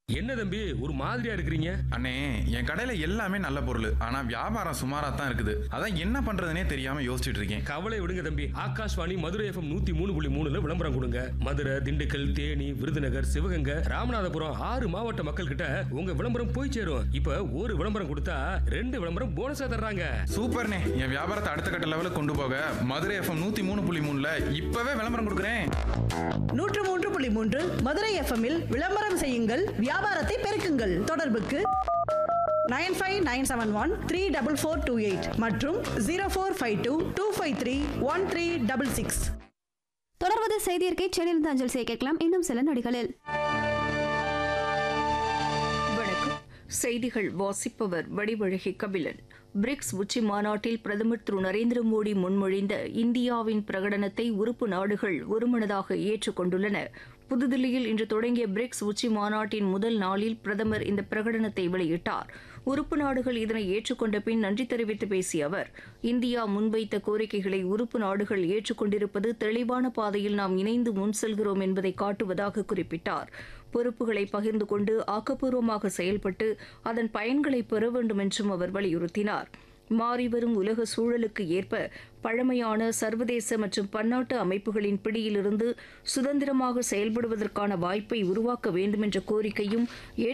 என்ன தம்பி ஒரு மாதிரியா இருக்கிறீங்க அண்ணே என் கடையில எல்லாமே நல்ல பொருள் ஆனா வியாபாரம் சுமாரா தான் இருக்குது அதான் என்ன பண்றதுனே தெரியாம யோசிச்சுட்டு இருக்கேன் கவலை விடுங்க தம்பி ஆகாஷ்வாணி மதுரை எஃப்எம் நூத்தி மூணு புள்ளி மூணுல விளம்பரம் கொடுங்க மதுரை திண்டுக்கல் தேனி விருதுநகர் சிவகங்கை ராமநாதபுரம் ஆறு மாவட்ட மக்கள் கிட்ட உங்க விளம்பரம் போய் சேரும் இப்ப ஒரு விளம்பரம் கொடுத்தா ரெண்டு விளம்பரம் போனஸா தர்றாங்க சூப்பர்ண்ணே என் வியாபாரத்தை அடுத்த கட்ட லெவலுக்கு கொண்டு போக மதுரை எஃப்எம் நூத்தி மூணு புள்ளி மூணுல இப்பவே விளம்பரம் கொடுக்குறேன் நூற்று மூன்று புள்ளி மூன்று மதுரை எஃப்எம்மில் விளம்பரம் செய்யுங்கள் வியாபாரத்தை பெருக்குங்கள் தொடர்புக்கு nine five nine seven one three double four two eight மற்றும் zero four five two two five three one three double six தொடர்வது செய்தியற்கை சென்னையிலிருந்து அஞ்சல் செய்ய கேட்கலாம் இன்னும் சில நொடிகளில் வணக்கம் செய்திகள் வாசிப்பவர் வடிவழகி கபிலன் பிரிக்ஸ் உச்சி மாநாட்டில் பிரதமர் திரு நரேந்திர மோடி முன்மொழிந்த இந்தியாவின் பிரகடனத்தை உறுப்பு நாடுகள் ஒருமனதாக ஏற்றுக்கொண்டுள்ளன புதுதில்லியில் இன்று தொடங்கிய பிரிக்ஸ் உச்சி மாநாட்டின் முதல் நாளில் பிரதமர் இந்த பிரகடனத்தை வெளியிட்டார் உறுப்பு நாடுகள் இதனை ஏற்றுக்கொண்ட பின் நன்றி தெரிவித்து பேசிய அவர் இந்தியா முன்வைத்த கோரிக்கைகளை உறுப்பு நாடுகள் ஏற்றுக்கொண்டிருப்பது தெளிவான பாதையில் நாம் இணைந்து முன் செல்கிறோம் என்பதை காட்டுவதாக குறிப்பிட்டார் பொறுப்புகளை பகிர்ந்து கொண்டு ஆக்கப்பூர்வமாக செயல்பட்டு அதன் பயன்களை பெற வேண்டும் என்றும் அவர் வலியுறுத்தினார் மாறிவரும் உலக சூழலுக்கு ஏற்ப பழமையான சர்வதேச மற்றும் பன்னாட்டு அமைப்புகளின் பிடியிலிருந்து சுதந்திரமாக செயல்படுவதற்கான வாய்ப்பை உருவாக்க வேண்டும் என்ற கோரிக்கையும்